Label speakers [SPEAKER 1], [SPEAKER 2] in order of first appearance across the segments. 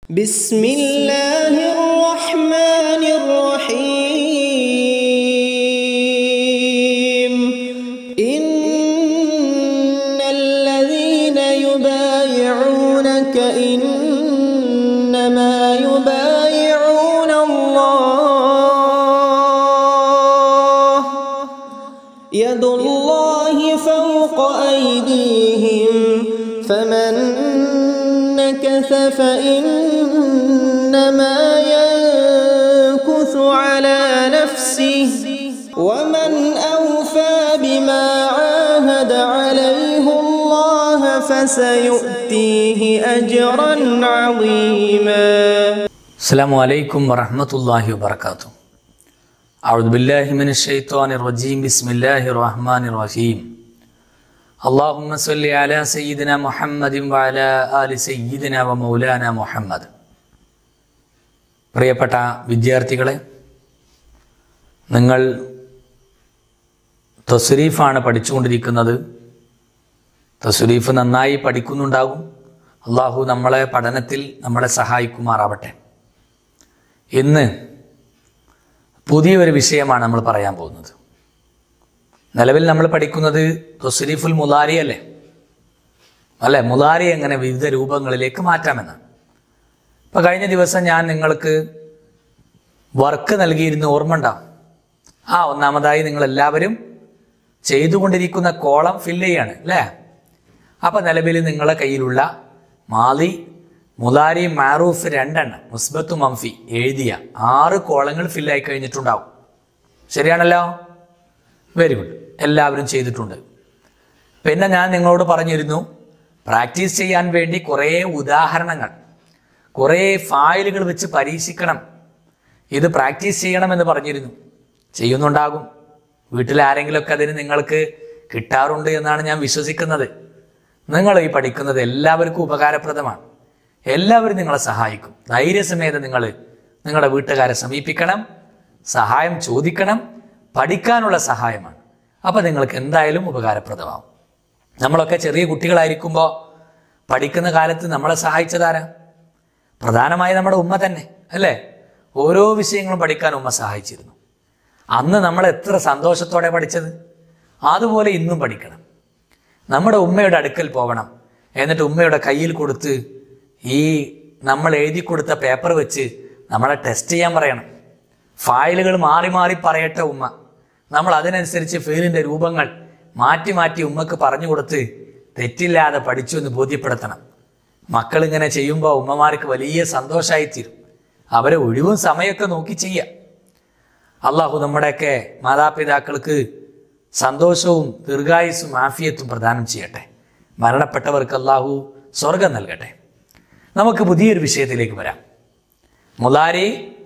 [SPEAKER 1] بسم الله الرحمن الرحيم إن الذين يبايعونك إنما يبايعون الله يد الله فوق أيديهم فمن نكث فإنما ينكث على نفسه ومن أوفى بما عاهد عليه الله فسيؤتيه أجرا عظيما
[SPEAKER 2] السلام عليكم ورحمة الله وبركاته أعوذ بالله من الشيطان الرجيم بسم الله الرحمن الرحيم اللهم صل على سيدنا محمد وعلى آل سيدنا ومولانا محمد പ്രിയപ്പെട്ട വിദ്യാർത്ഥികളെ നിങ്ങൾ തസ്രീഫാണ് പഠിച്ചുകൊണ്ടിരിക്കുന്നത് തസ്രീഫ് നന്നായി പഠിക്കുന്നുണ്ടാകും അള്ളാഹു നമ്മളെ പഠനത്തിൽ നമ്മളെ സഹായിക്കുമാറാവട്ടെ ഇന്ന് പുതിയൊരു വിഷയമാണ് നമ്മൾ പറയാൻ പോകുന്നത് നിലവിൽ നമ്മൾ പഠിക്കുന്നത് തൊസ്രീഫുൽ മുലാരി അല്ലേ അല്ലേ മുലാരി എങ്ങനെ വിവിധ രൂപങ്ങളിലേക്ക് മാറ്റാമെന്നാണ് ഇപ്പം കഴിഞ്ഞ ദിവസം ഞാൻ നിങ്ങൾക്ക് വർക്ക് നൽകിയിരുന്ന ഓർമ്മ ഉണ്ടാവും ആ ഒന്നാമതായി നിങ്ങൾ എല്ലാവരും ചെയ്തുകൊണ്ടിരിക്കുന്ന കോളം ഫില്ല് ചെയ്യാണ് അല്ലേ അപ്പം നിലവിൽ നിങ്ങളുടെ കയ്യിലുള്ള മാലി മുലാരി മാറൂഫ് രണ്ടെണ്ണം മുസ്ബത്തു മംഫി എഴുതിയ ആറ് കോളങ്ങൾ ഫില്ലായി കഴിഞ്ഞിട്ടുണ്ടാവും ശരിയാണല്ലോ വെരി ഗുഡ് എല്ലാവരും ചെയ്തിട്ടുണ്ട് പിന്നെ ഞാൻ നിങ്ങളോട് പറഞ്ഞിരുന്നു പ്രാക്ടീസ് ചെയ്യാൻ വേണ്ടി കുറേ ഉദാഹരണങ്ങൾ കുറേ ഫയലുകൾ വെച്ച് പരീക്ഷിക്കണം ഇത് പ്രാക്ടീസ് ചെയ്യണമെന്ന് പറഞ്ഞിരുന്നു ചെയ്യുന്നുണ്ടാകും വീട്ടിൽ ആരെങ്കിലുമൊക്കെ അതിന് നിങ്ങൾക്ക് കിട്ടാറുണ്ട് എന്നാണ് ഞാൻ വിശ്വസിക്കുന്നത് നിങ്ങൾ ഈ പഠിക്കുന്നത് എല്ലാവർക്കും ഉപകാരപ്രദമാണ് എല്ലാവരും നിങ്ങളെ സഹായിക്കും ധൈര്യസമേതം നിങ്ങൾ നിങ്ങളുടെ വീട്ടുകാരെ സമീപിക്കണം സഹായം ചോദിക്കണം പഠിക്കാനുള്ള സഹായമാണ് അപ്പോൾ നിങ്ങൾക്ക് എന്തായാലും ഉപകാരപ്രദമാവും നമ്മളൊക്കെ ചെറിയ കുട്ടികളായിരിക്കുമ്പോൾ പഠിക്കുന്ന കാലത്ത് നമ്മളെ സഹായിച്ചതാരാ പ്രധാനമായി നമ്മുടെ ഉമ്മ തന്നെ അല്ലേ ഓരോ വിഷയങ്ങളും പഠിക്കാൻ ഉമ്മ സഹായിച്ചിരുന്നു അന്ന് നമ്മൾ എത്ര സന്തോഷത്തോടെ പഠിച്ചത് അതുപോലെ ഇന്നും പഠിക്കണം നമ്മുടെ ഉമ്മയുടെ അടുക്കൽ പോകണം എന്നിട്ട് ഉമ്മയുടെ കയ്യിൽ കൊടുത്ത് ഈ നമ്മൾ എഴുതി കൊടുത്ത പേപ്പർ വെച്ച് നമ്മളെ ടെസ്റ്റ് ചെയ്യാൻ പറയണം ഫയലുകൾ മാറി മാറി പറയട്ടെ ഉമ്മ നമ്മൾ അതിനനുസരിച്ച് ഫെയിലിൻ്റെ രൂപങ്ങൾ മാറ്റി മാറ്റി ഉമ്മക്ക് പറഞ്ഞു കൊടുത്ത് തെറ്റില്ലാതെ പഠിച്ചു എന്ന് ബോധ്യപ്പെടുത്തണം മക്കളിങ്ങനെ ചെയ്യുമ്പോൾ ഉമ്മമാർക്ക് വലിയ സന്തോഷമായിത്തീരും അവരെ ഒഴിവും സമയമൊക്കെ നോക്കി ചെയ്യുക അള്ളാഹു നമ്മുടെയൊക്കെ മാതാപിതാക്കൾക്ക് സന്തോഷവും ദീർഘായുസ്സും ആഫിയത്തും പ്രദാനം ചെയ്യട്ടെ മരണപ്പെട്ടവർക്ക് അള്ളാഹു സ്വർഗം നൽകട്ടെ നമുക്ക് പുതിയൊരു വിഷയത്തിലേക്ക് വരാം മുലാരി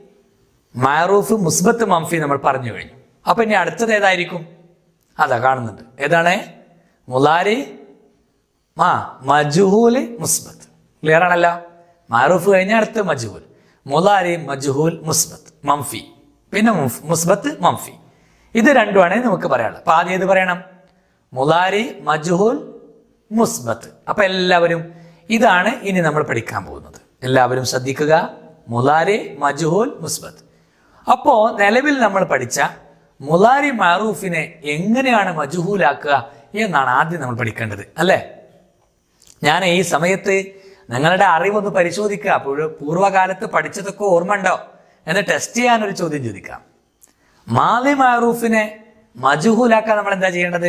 [SPEAKER 2] മാറൂഫ് മുസ്ബത്ത് മംഫി നമ്മൾ പറഞ്ഞു കഴിഞ്ഞു അപ്പൊ ഇനി അടുത്തത് ഏതായിരിക്കും അതാ കാണുന്നുണ്ട് ഏതാണ് മുലാരി ആ മജുഹൂല് മുസ്ബത്ത് ക്ലിയർ ആണല്ലോ മാറൂഫ് കഴിഞ്ഞ അടുത്ത് മജുഹൂൽ മുലാരി മജുഹൂൽ മുസ്ബത്ത് മംഫി പിന്നെ മുഫ്- മുസ്ബത്ത് മംഫി ഇത് രണ്ടുമാണ് നമുക്ക് പറയാനുള്ളത് അപ്പൊ ആദ്യം ഏത് പറയണം മുലാരി മജുഹൂൽ മുസ്ബത്ത് അപ്പൊ എല്ലാവരും ഇതാണ് ഇനി നമ്മൾ പഠിക്കാൻ പോകുന്നത് എല്ലാവരും ശ്രദ്ധിക്കുക മുലാരി മജുഹൂൽ മുസ്ബത്ത് അപ്പോ നിലവിൽ നമ്മൾ പഠിച്ച മുലാരി മാറൂഫിനെ എങ്ങനെയാണ് മജുഹൂലാക്കുക എന്നാണ് ആദ്യം നമ്മൾ പഠിക്കേണ്ടത് അല്ലേ ഞാൻ ഈ സമയത്ത് നിങ്ങളുടെ അറിവൊന്ന് പരിശോധിക്കുക പൂർവ്വ- പൂർവ്വകാലത്ത് പഠിച്ചതൊക്കെ ഓർമ്മ ഉണ്ടോ എന്ന് ടെസ്റ്റ് ചെയ്യാനൊരു ചോദ്യം ചോദിക്കാം മാലി മാറൂഫിനെ മജുഹൂലാക്കാൻ നമ്മൾ എന്താ ചെയ്യേണ്ടത്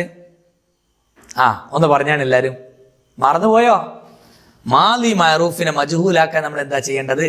[SPEAKER 2] ആ ഒന്ന് പറഞ്ഞാണ് എല്ലാവരും മറന്നുപോയോ മാലി മാറൂഫിനെ മജുഹൂലാക്കാൻ നമ്മൾ എന്താ ചെയ്യേണ്ടത്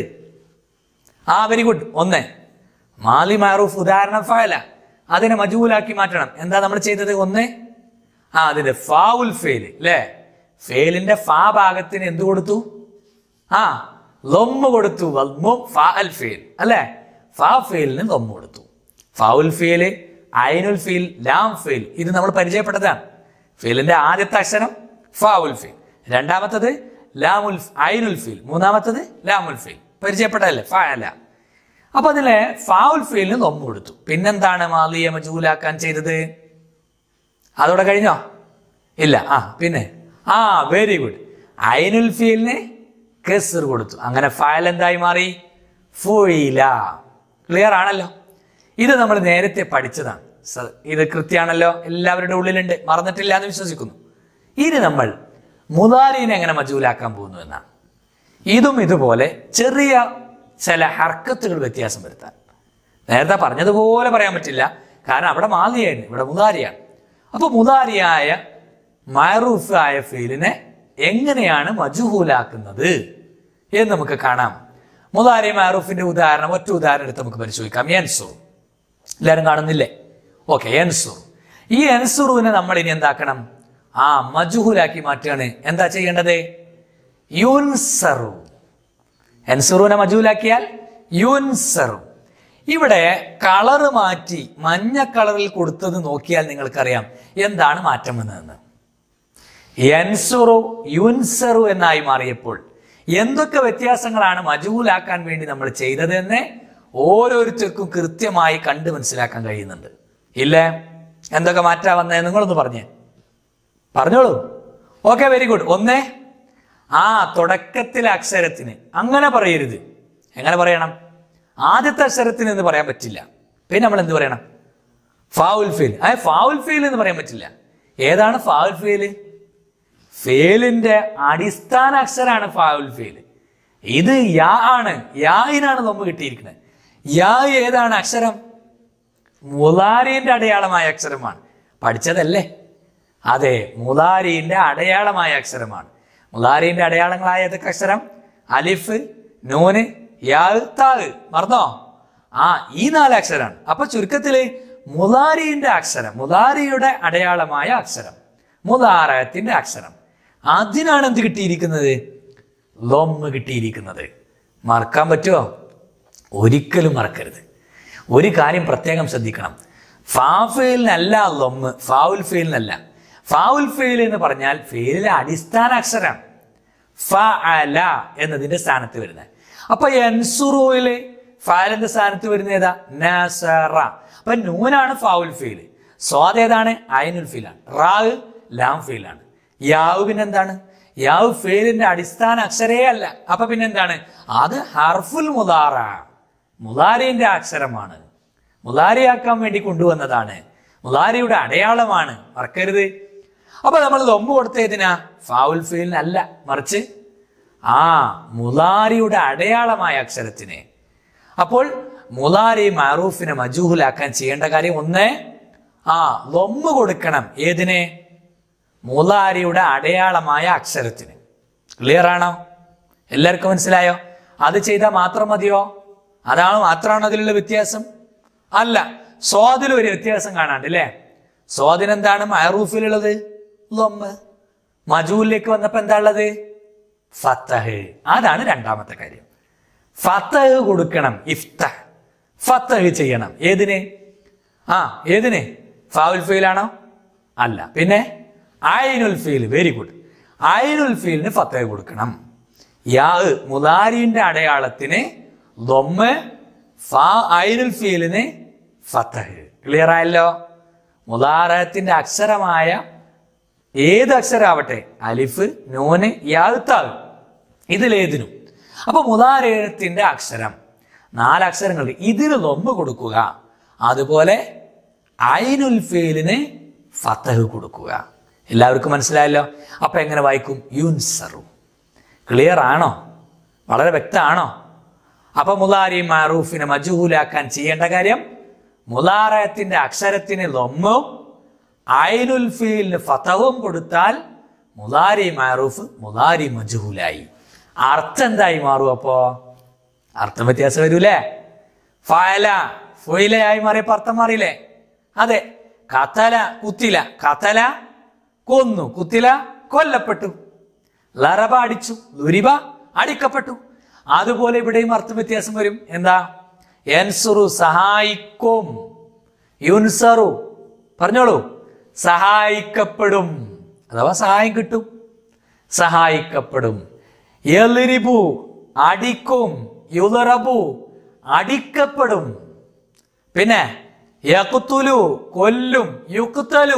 [SPEAKER 2] ആ വെരി ഗുഡ് ഒന്ന് മാലി മാറൂഫ് ഉദാഹരണം ഫയല അതിനെ മജൂലാക്കി മാറ്റണം എന്താ നമ്മൾ ചെയ്തത് ഒന്ന് ആ അതിന്റെ ഫാവുൽ ഫെയിൽ അല്ലേ ഫെയിലിന്റെ ഫാ ഭാഗത്തിന് എന്ത് കൊടുത്തു ആ ലൊമ്മ കൊടുത്തു വൽമും ഫാ അൽ ഫെയിൽ അല്ലേ ഫാ ഫെയിലിന് ലൊമ്മ കൊടുത്തു ഫാവുൽ ഫെയില് ഐനുൽ ഫെയിൽ ലാം ഫെയിൽ ഇത് നമ്മൾ പരിചയപ്പെട്ടതാണ് ഫെയിലിന്റെ ആദ്യത്തെ അക്ഷരം ഫാവുൽ ഫെയിൽ രണ്ടാമത്തത് ലാമുൽ ഐനുൽ ഫെയിൽ മൂന്നാമത്തത് ലാമുൽ ഫെയിൽ പരിചയപ്പെട്ടതല്ലേ ഫാ അല്ല അപ്പൊ അതിലെ ഫാവുൽ ഫെയിലിന് ലൊമ്മ കൊടുത്തു പിന്നെന്താണ് മാലിയ മജൂലാക്കാൻ ചെയ്തത് അതോടെ കഴിഞ്ഞോ ഇല്ല ആ പിന്നെ ആ വെരി ഗുഡ് ഐനുൽ ഫീലിനെ കെസർ കൊടുത്തു അങ്ങനെ ഫയൽ എന്തായി മാറി ഫുയില ക്ലിയർ ആണല്ലോ ഇത് നമ്മൾ നേരത്തെ പഠിച്ചതാണ് സ- ഇത് കൃത്യമാണല്ലോ എല്ലാവരുടെ ഉള്ളിലുണ്ട് മറന്നിട്ടില്ല എന്ന് വിശ്വസിക്കുന്നു ഇനി നമ്മൾ മുതാലിനെ എങ്ങനെ മജൂലാക്കാൻ പോകുന്നു എന്നാണ് ഇതും ഇതുപോലെ ചെറിയ ചില ഹർക്കത്തുകൾ വ്യത്യാസം വരുത്താൻ നേരത്തെ പറഞ്ഞതുപോലെ പറയാൻ പറ്റില്ല കാരണം അവിടെ മാലിയാണ് ഇവിടെ മുതാരിയാണ് അപ്പൊ മുതാരിയായ മയറൂഫായ ഫീലിനെ എങ്ങനെയാണ് മജുഹൂലാക്കുന്നത് എന്ന് നമുക്ക് കാണാം മുതാരി മയറൂഫിന്റെ ഉദാഹരണം ഒറ്റ ഉദാഹരണം എടുത്ത് നമുക്ക് പരിശോധിക്കാം യൻസുർ എല്ലാവരും കാണുന്നില്ലേ ഓക്കെ എൻസുർ ഈ എൻസുറുവിനെ നമ്മൾ ഇനി എന്താക്കണം ആ മജുഹുലാക്കി മാറ്റുകയാണ് എന്താ ചെയ്യേണ്ടത് യുൻസറു എൻസുറുവിനെ മജൂലാക്കിയാൽ യുൻസറു ഇവിടെ കളറ് മാറ്റി മഞ്ഞ കളറിൽ കൊടുത്തത് നോക്കിയാൽ നിങ്ങൾക്കറിയാം എന്താണ് മാറ്റം വന്നതെന്ന് യൻസുറു യുൻസറു എന്നായി മാറിയപ്പോൾ എന്തൊക്കെ വ്യത്യാസങ്ങളാണ് മജൂലാക്കാൻ വേണ്ടി നമ്മൾ ചെയ്തതെന്ന് ഓരോരുത്തർക്കും കൃത്യമായി കണ്ട് മനസ്സിലാക്കാൻ കഴിയുന്നുണ്ട് ഇല്ലേ എന്തൊക്കെ മാറ്റാ വന്നേ നിങ്ങളൊന്ന് പറഞ്ഞേ പറഞ്ഞോളൂ ഓക്കെ വെരി ഗുഡ് ഒന്നേ ആ തുടക്കത്തിലെ അക്ഷരത്തിന് അങ്ങനെ പറയരുത് എങ്ങനെ പറയണം ആദ്യത്തെ അക്ഷരത്തിന് എന്ന് പറയാൻ പറ്റില്ല പിന്നെ നമ്മൾ എന്ത് പറയണം ഫാവുൽ ഫെയിൽ ആ ഫാവുൽ ഫെയിൽ എന്ന് പറയാൻ പറ്റില്ല ഏതാണ് ഫാവുൽ ഫെയില് ഫെയിലിന്റെ അടിസ്ഥാന അക്ഷരാണ് ഫാവുൽ ഫെയിൽ ഇത് യാ ആണ് യായിനാണ് നമ്മൾ കിട്ടിയിരിക്കുന്നത് യാ ഏതാണ് അക്ഷരം മുലാരിന്റെ അടയാളമായ അക്ഷരമാണ് പഠിച്ചതല്ലേ അതെ മുലാരിന്റെ അടയാളമായ അക്ഷരമാണ് മുലാരിന്റെ അടയാളങ്ങളായ ഏതൊക്കെ അക്ഷരം അലിഫ് നൂന് യാഹ് താഹ് മറന്നോ ആ ഈ നാല് അക്ഷരമാണ് അപ്പൊ ചുരുക്കത്തില് മുലാരിന്റെ അക്ഷരം മുലാരിയുടെ അടയാളമായ അക്ഷരം മുലാറത്തിന്റെ അക്ഷരം അതിനാണ് എന്ത് കിട്ടിയിരിക്കുന്നത് ലൊമ്മ് കിട്ടിയിരിക്കുന്നത് മറക്കാൻ പറ്റുമോ ഒരിക്കലും മറക്കരുത് ഒരു കാര്യം പ്രത്യേകം ശ്രദ്ധിക്കണം ഫാഫെയിലിനല്ല ലൊമ്മ് ഫാവുൽ ഫെയിലിനല്ല ഫാവുൽ ഫെയിൽ എന്ന് പറഞ്ഞാൽ ഫെയിലിലെ അടിസ്ഥാന അക്ഷരം ഫ അല എന്നതിന്റെ സ്ഥാനത്ത് വരുന്നത് അപ്പൊ എൻസുറുവില് ഫാലിന്റെ സ്ഥാനത്ത് വരുന്ന ഏതാ നസറ അപ്പൊ നൂനാണ് ഫാവുൽ ഫെയിൽ സ്വാദ് ഏതാണ് അയനുൽ ഫീലാണ് റാവ് ലാം ഫീലാണ് യാവ് പിന്നെന്താണ് യാവ് ഫെയിലിന്റെ അടിസ്ഥാന അക്ഷരേ അല്ല അപ്പൊ പിന്നെന്താണ് അത് ഹർഫുൽ മുതാറ മുലാരിന്റെ അക്ഷരമാണ് മുലാരിയാക്കാൻ വേണ്ടി കൊണ്ടുവന്നതാണ് മുലാരിയുടെ അടയാളമാണ് മറക്കരുത് അപ്പൊ നമ്മൾ ലൊമ്പ് കൊടുത്തതിനാ ഫാവുൽ ഫെയിലിനല്ല മറിച്ച് ആ മുലാരിയുടെ അടയാളമായ അക്ഷരത്തിന് അപ്പോൾ മുലാരി മാറൂഫിനെ മജൂഹുലാക്കാൻ ചെയ്യേണ്ട കാര്യം ഒന്ന് ആ ലൊമ്പ് കൊടുക്കണം ഏതിനെ മുലാരിയുടെ അടയാളമായ അക്ഷരത്തിന് ക്ലിയർ ആണോ എല്ലാവർക്കും മനസ്സിലായോ അത് ചെയ്താൽ മാത്രം മതിയോ അതാണ് മാത്രമാണോ അതിലുള്ള വ്യത്യാസം അല്ല സ്വാദിൽ ഒരു വ്യത്യാസം കാണാണ്ട് അല്ലേ സ്വാദിന് എന്താണ് മയറൂഫിലുള്ളത് ലൊമ്മ് മജൂലിലേക്ക് വന്നപ്പോ എന്താ ഉള്ളത് ഫത്തഹ് അതാണ് രണ്ടാമത്തെ കാര്യം ഫത്തഹ് കൊടുക്കണം ഇഫ്തഹ് ഫത്തഹ് ചെയ്യണം ഏതിന് ആ ഏതിന് ഫാവുൽ ഫീലാണോ അല്ല പിന്നെ ഐനുൽ ഫീൽ വെരി ഗുഡ് ഐനുൽ ഫീലിന് ഫത്തഹ് കൊടുക്കണം യാ മുതാരിന്റെ അടയാളത്തിന് ദൊമ്മ് ഫാ ഐനുൽ ഫീലിന് ഫത്തഹ് ക്ലിയർ ആയല്ലോ മുതാറത്തിന്റെ അക്ഷരമായ ഏത് അക്ഷരാവട്ടെ അലിഫ് നൂന് യാത്താവ് ഇതിലേതിനും അപ്പൊ മുതാരത്തിന്റെ അക്ഷരം നാലക്ഷരങ്ങൾ ഇതിന് ലൊമ്പ് കൊടുക്കുക അതുപോലെ ഐനുൽ ഫീലിന് ഫത്തഹ് കൊടുക്കുക എല്ലാവർക്കും മനസ്സിലായല്ലോ അപ്പൊ എങ്ങനെ വായിക്കും യുൻസറു ക്ലിയർ ആണോ വളരെ വ്യക്തമാണോ അപ്പൊ മുലാരി മാറൂഫിനെ മജുഹൂലാക്കാൻ ചെയ്യേണ്ട കാര്യം മുലാറയത്തിന്റെ അക്ഷരത്തിന് ലൊമ്മും ഐനുൽ ഫീലിന് ഫതവും കൊടുത്താൽ മുലാരി മാറൂഫ് മുലാരി മജുഹൂലായി അർത്ഥം എന്തായി മാറും അപ്പോ അർത്ഥം വ്യത്യാസം വരൂലേ ഫയല ഫൊയിലയായി മാറിയപ്പോ അർത്ഥം മാറിയില്ലേ അതെ കത്തല കുത്തില കത്തല കൊന്നു കുത്തില കൊല്ലപ്പെട്ടു ലറബ അടിച്ചു ലുരിബ അടിക്കപ്പെട്ടു അതുപോലെ ഇവിടെയും അർത്ഥം വ്യത്യാസം വരും എന്താ എൻസുറു സഹായിക്കും യുൻസറു പറഞ്ഞോളൂ സഹായിക്കപ്പെടും അഥവാ സഹായം കിട്ടും സഹായിക്കപ്പെടും എലിരിബു അടിക്കും യുലറബു അടിക്കപ്പെടും പിന്നെ യക്കുത്തുലു കൊല്ലും യുക്കുത്തലു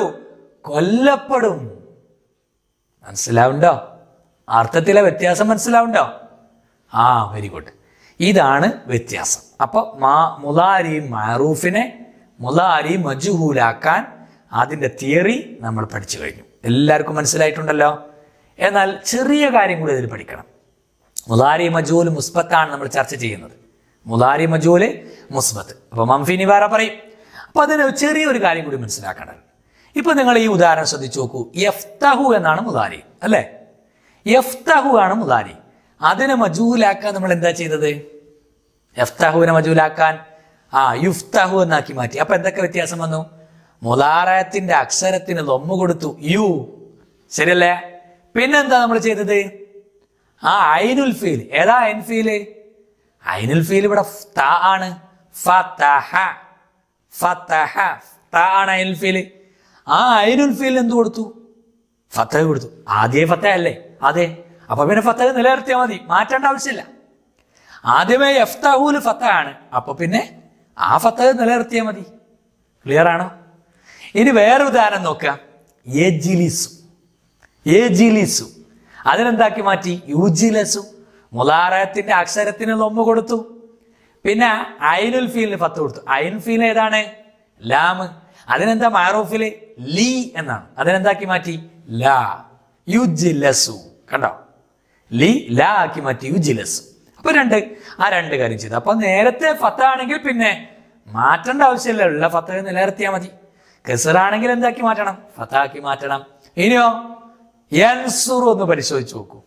[SPEAKER 2] കൊല്ലപ്പെടും മനസ്സിലാവുണ്ടോ അർത്ഥത്തിലെ വ്യത്യാസം മനസ്സിലാവുണ്ടോ ആ വെരി ഗുഡ് ഇതാണ് വ്യത്യാസം അപ്പോൾ മാ മുലാരി മാറൂഫിനെ മുലാരി മജുഹൂലാക്കാൻ അതിൻ്റെ തിയറി നമ്മൾ പഠിച്ചു കഴിഞ്ഞു എല്ലാവർക്കും മനസ്സിലായിട്ടുണ്ടല്ലോ എന്നാൽ ചെറിയ കാര്യം കൂടി ഇതിൽ പഠിക്കണം മുലാരി മജൂൽ മുസ്ബത്താണ് നമ്മൾ ചർച്ച ചെയ്യുന്നത് മുലാരി മജൂല് മുസ്ബത്ത് അപ്പൊ മംഫിനി വേറെ പറയും അപ്പൊ അതിന് ചെറിയൊരു കാര്യം കൂടി മനസ്സിലാക്കണം ഇപ്പൊ നിങ്ങൾ ഈ ഉദാഹരണം ശ്രദ്ധിച്ചു നോക്കൂ യഫ്തഹു എന്നാണ് മുലാരി അല്ലേ യഫ്തഹു ആണ് മുലാരി അതിനെ മജൂലാക്കാൻ നമ്മൾ എന്താ ചെയ്തത് യഫ്തഹുവിനെ മജൂലാക്കാൻ ആ യുഫ്തഹു എന്നാക്കി മാറ്റി അപ്പൊ എന്തൊക്കെ വ്യത്യാസം വന്നു മുലാറയത്തിന്റെ അക്ഷരത്തിന് ലൊമ്മ കൊടുത്തു യു ശരിയല്ലേ പിന്നെന്താ നമ്മൾ ചെയ്തത് ആ ഐനുൽ ഫീൽ ഏതാ ഐൻ ഫീല് ഐനുൽ ഫീൽ ഇവിടെ ത ആണ് ഫതഹ ഫതഹ ത ആണ് ഐനുൽ ഫീൽ ആ ഐനുൽ ഫീൽ എന്ത് കൊടുത്തു ഫത്തഹ് കൊടുത്തു ആദ്യമേ ഫത്തഹ അല്ലേ അതെ അപ്പൊ പിന്നെ ഫത്തഹ് നിലനിർത്തിയാൽ മതി മാറ്റേണ്ട ആവശ്യമില്ല ആദ്യമേ യഫ്തഹൂല് ഫത്തഹ ആണ് അപ്പൊ പിന്നെ ആ ഫത്തഹ് നിലനിർത്തിയാൽ മതി ക്ലിയർ ആണോ ഇനി വേറെ ഉദാഹരണം നോക്കാം യജിലിസു യജിലിസു അതിനെന്താക്കി മാറ്റി യുജിലസു മുലാറയത്തിന്റെ അക്ഷരത്തിന് ലൊമ്മ കൊടുത്തു പിന്നെ ഐനുൽ ഫീലിന് ഫത്ത് കൊടുത്തു ഐനുൽ ഫീൽ ഏതാണ് ലാം അതിനെന്താ മാറൂഫില് ലീ എന്നാണ് അതിനെന്താക്കി മാറ്റി ലാ യുജിലസു കണ്ടോ ലി ലാ ആക്കി മാറ്റി യുജിലസു അപ്പൊ രണ്ട് ആ രണ്ട് കാര്യം ചെയ്തു അപ്പൊ നേരത്തെ ഫത്താണെങ്കിൽ പിന്നെ മാറ്റേണ്ട ആവശ്യമില്ല ഉള്ള ഫത്ത നിലനിർത്തിയാൽ മതി കെസറാണെങ്കിൽ എന്താക്കി മാറ്റണം ഫത്താക്കി മാറ്റണം ഇനിയോ യൻസുറു ഒന്ന് പരിശോധിച്ച് നോക്കൂ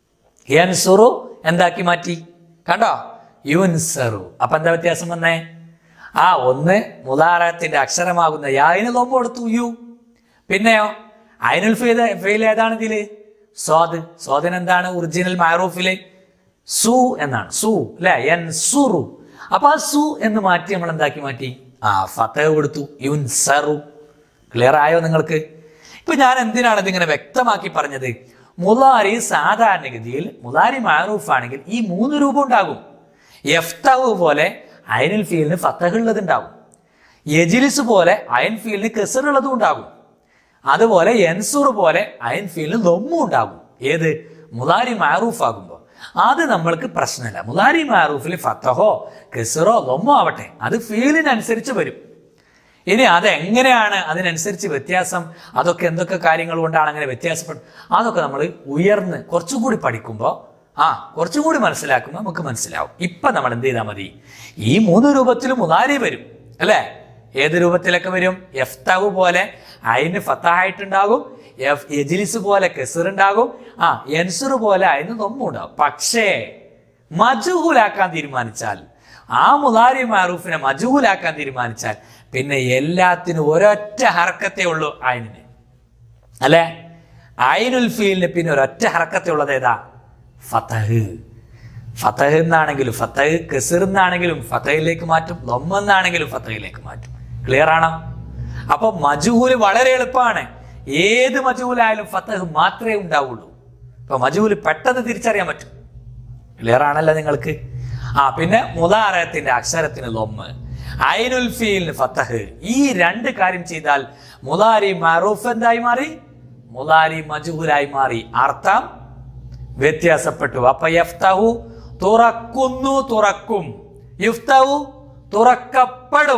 [SPEAKER 2] യൻസുറു എന്താക്കി മാറ്റി കണ്ടോ യുൻസറു അപ്പൊ എന്താ വ്യത്യാസം വന്നേ ആ ഒന്ന് മുതാറത്തിന്റെ അക്ഷരമാകുന്ന യായിന് നോമ്പ് കൊടുത്തു യു പിന്നെയോ അയിനുൽ ഫീൽ ഫീൽ ഏതാണ് ഇതില് സ്വാദ് സ്വാദിന് എന്താണ് ഒറിജിനൽ മാറൂഫില് സു എന്നാണ് സു അല്ലെ എൻ സുറു അപ്പൊ ആ സു എന്ന് മാറ്റി നമ്മൾ എന്താക്കി മാറ്റി ആ ഫത്തഹ് കൊടുത്തു യുൻസറു ക്ലിയർ ആയോ നിങ്ങൾക്ക് ഇപ്പൊ ഞാൻ എന്തിനാണ് ഇതിങ്ങനെ വ്യക്തമാക്കി പറഞ്ഞത് മുലാരി സാധാരണഗതിയിൽ മുലാരി മാറൂഫ് ആണെങ്കിൽ ഈ മൂന്ന് രൂപം ഉണ്ടാകും യഫ്തഹു പോലെ അയനിൽ ഫീലിന് ഫത്തഹ് ഉള്ളത് ഉണ്ടാകും യജിലിസ് പോലെ അയൻ ഫീലിന് കെസർ ഉള്ളതും ഉണ്ടാകും അതുപോലെ യൻസൂർ പോലെ അയൻ ഫീലിന് ലൊമ്മും ഉണ്ടാകും ഏത് മുലാരി മാറൂഫ് ആകുമ്പോൾ അത് നമ്മൾക്ക് പ്രശ്നമില്ല മുലാരി മാറൂഫിൽ ഫത്തഹോ കെസറോ ലൊമ്മോ ആവട്ടെ അത് ഫീലിനനുസരിച്ച് വരും ഇനി അതെങ്ങനെയാണ് അതിനനുസരിച്ച് വ്യത്യാസം അതൊക്കെ എന്തൊക്കെ കാര്യങ്ങൾ കൊണ്ടാണ് അങ്ങനെ വ്യത്യാസപ്പെടും അതൊക്കെ നമ്മൾ ഉയർന്ന് കുറച്ചും കൂടി പഠിക്കുമ്പോൾ ആ കുറച്ചും കൂടി മനസ്സിലാക്കുമ്പോൾ നമുക്ക് മനസ്സിലാവും ഇപ്പൊ നമ്മൾ എന്ത് ചെയ്താൽ മതി ഈ മൂന്ന് രൂപത്തിലും മുതാരി വരും അല്ലേ ഏത് രൂപത്തിലൊക്കെ വരും എഫ്താവ് പോലെ അയിന് ഫത്തായിട്ടുണ്ടാകും എഫ് എജിലിസ് പോലെ കെസർ ഉണ്ടാകും ആ എൻസുർ പോലെ അയിന് നൊമ്മും ഉണ്ടാകും പക്ഷേ മജുഹുലാക്കാൻ തീരുമാനിച്ചാൽ ആ മുതാരി മാറൂഫിനെ മജുഹുലാക്കാൻ തീരുമാനിച്ചാൽ പിന്നെ എല്ലാത്തിനും ഒരൊറ്റ ഹർക്കത്തേ ഉള്ളൂ അയിനിന് അല്ലേ അയിനുൽ ഫീലിന് പിന്നെ ഒരൊറ്റ ഹർക്കത്തേ ഉള്ളത് ഏതാ ഫതഹ് ഫതഹ് എന്നാണെങ്കിലും ഫതഹ് കെസിർ എന്നാണെങ്കിലും ഫതഹിലേക്ക് മാറ്റും ലൊമ്മ എന്നാണെങ്കിലും ഫതഹിലേക്ക് മാറ്റും ക്ലിയർ ആണോ അപ്പൊ മജുഹൂല് വളരെ എളുപ്പമാണ് ഏത് മജുഹൂലായാലും ഫതഹ് മാത്രമേ ഉണ്ടാവുള്ളൂ ഇപ്പൊ മജുഹൂല് പെട്ടെന്ന് തിരിച്ചറിയാൻ പറ്റും ക്ലിയർ ആണല്ലോ നിങ്ങൾക്ക് ആ പിന്നെ മുതാറയത്തിന്റെ അക്ഷരത്തിന് ലൊമ്മ് ഐനുൽ ഫീലിന് ഫത്തഹ് ഈ രണ്ട് കാര്യം ചെയ്താൽ മുലാരി മറൂഫ് എന്തായി മാറി മുലാരി മജുഹുലായി മാറി അർത്ഥം വ്യത്യാസപ്പെട്ടു അപ്പൊ യഫ്തഹു തുറക്കുന്നു തുറക്കും യുഫ്തഹു തുറക്കപ്പെടും